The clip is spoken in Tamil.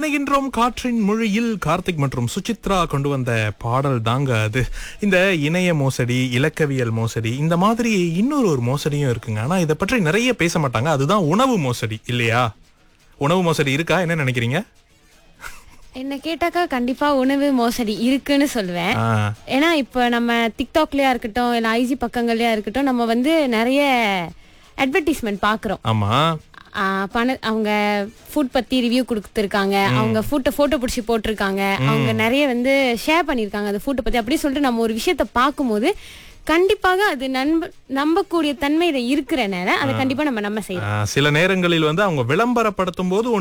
இணைகின்றோம் காற்றின் மொழியில் கார்த்திக் மற்றும் சுசித்ரா கொண்டு வந்த பாடல் தாங்க அது இந்த இணைய மோசடி இலக்கவியல் மோசடி இந்த மாதிரி இன்னொரு ஒரு மோசடியும் இருக்குங்க ஆனா இதை பற்றி நிறைய பேச மாட்டாங்க அதுதான் உணவு மோசடி இல்லையா உணவு மோசடி இருக்கா என்ன நினைக்கிறீங்க என்ன கேட்டாக்கா கண்டிப்பா உணவு மோசடி இருக்குன்னு சொல்லுவேன் ஆ, ஏன்னா இப்ப நம்ம டிக்டாக்லயா இருக்கட்டும் இல்ல ஐஜி பக்கங்கள்லயா இருக்கட்டும் நம்ம வந்து நிறைய அட்வர்டைஸ்மெண்ட் பாக்குறோம் ஆமா ஆ, பண அவங்க ஃபுட் பத்தி ரிவ்யூ கொடுத்துருக்காங்க அவங்க ஃபுட்டை போட்டோ பிடிச்சி போட்டிருக்காங்க அவங்க நிறைய வந்து ஷேர் பண்ணியிருக்காங்க அந்த ஃபுட்டை பத்தி அப்படி சொல்லிட்டு நம்ம ஒரு விஷயத்த பார்க்கும்போது கண்டிப்பாக அது நம்ப நம்பக்கூடிய தன்மையில இருக்கிறனால அதை கண்டிப்பா நம்ம நம்ம செய்யறோம் ஆ, சில நேரங்களில் வந்து அவங்க விளம்பரப்படுத்தும் போது